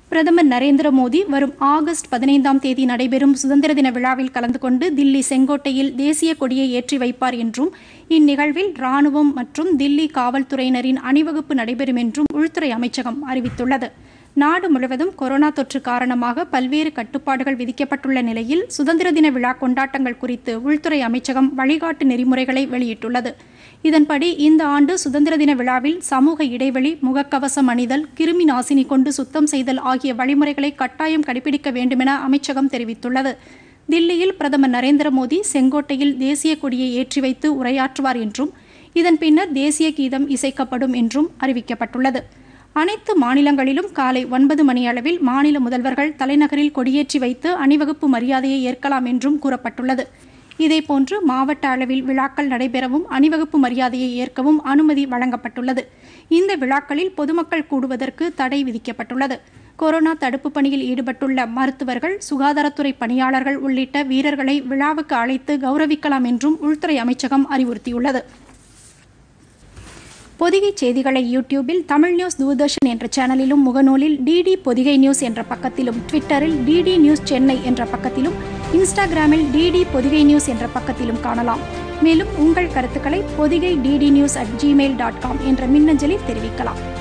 பிரதமர் நரேந்திர மோடி வரும் ஆகஸ்ட் பதினைந்தாம் தேதி நடைபெறும் சுதந்திர தின விழாவில் கலந்து கொண்டு தில்லி செங்கோட்டையில் தேசிய கொடியை ஏற்றி வைப்பார் என்றும் இந்நிகழ்வில் ராணுவம் மற்றும் தில்லி காவல்துறையினரின் அணிவகுப்பு நடைபெறும் என்றும் உள்துறை அமைச்சகம் அறிவித்துள்ளது நாடு முழுவதும் கொரோனா தொற்று காரணமாக பல்வேறு கட்டுப்பாடுகள் விதிக்கப்பட்டுள்ள நிலையில் சுதந்திர தின விழா கொண்டாட்டங்கள் குறித்து உள்துறை அமைச்சகம் வழிகாட்டு நெறிமுறைகளை வெளியிட்டுள்ளது இதன்படி இந்த ஆண்டு சுதந்திர தின விழாவில் சமூக இடைவெளி முகக்கவசம் அணிதல் கிருமி நாசினி கொண்டு சுத்தம் செய்தல் ஆகிய வழிமுறைகளை கட்டாயம் கடைபிடிக்க வேண்டுமென அமைச்சகம் தெரிவித்துள்ளது தில்லியில் பிரதமர் நரேந்திர மோடி செங்கோட்டையில் தேசிய கொடியை ஏற்றி வைத்து உரையாற்றுவார் என்றும் இதன் பின்னர் தேசிய கீதம் இசைக்கப்படும் என்றும் அறிவிக்கப்பட்டுள்ளது அனைத்து மாநிலங்களிலும் காலை ஒன்பது மணி அளவில் மாநில முதல்வர்கள் தலைநகரில் கொடியேற்றி வைத்து அணிவகுப்பு மரியாதையை ஏற்கலாம் என்றும் கூறப்பட்டுள்ளது இதேபோன்று மாவட்ட அளவில் விழாக்கள் நடைபெறவும் அணிவகுப்பு மரியாதையை ஏற்கவும் அனுமதி வழங்கப்பட்டுள்ளது இந்த விழாக்களில் பொதுமக்கள் கூடுவதற்கு தடை விதிக்கப்பட்டுள்ளது கொரோனா தடுப்பு பணியில் ஈடுபட்டுள்ள மருத்துவர்கள் சுகாதாரத்துறை பணியாளர்கள் உள்ளிட்ட வீரர்களை விழாவுக்கு அழைத்து கௌரவிக்கலாம் என்றும் உள்துறை அமைச்சகம் அறிவுறுத்தியுள்ளது பொதிகை செய்திகளை யூடியூபில் தமிழ் நியூஸ் தூர்தர்ஷன் என்ற சேனலிலும் முகநூலில் டிடி பொதிகை நியூஸ் என்ற பக்கத்திலும் ட்விட்டரில் டிடி நியூஸ் சென்னை என்ற பக்கத்திலும் இன்ஸ்டாகிராமில் டிடி பொதிகை நியூஸ் என்ற பக்கத்திலும் காணலாம் மேலும் உங்கள் கருத்துக்களை Podhigai DD news at Gmail dot com என்ற மின்னஞ்சலில் தெரிவிக்கலாம்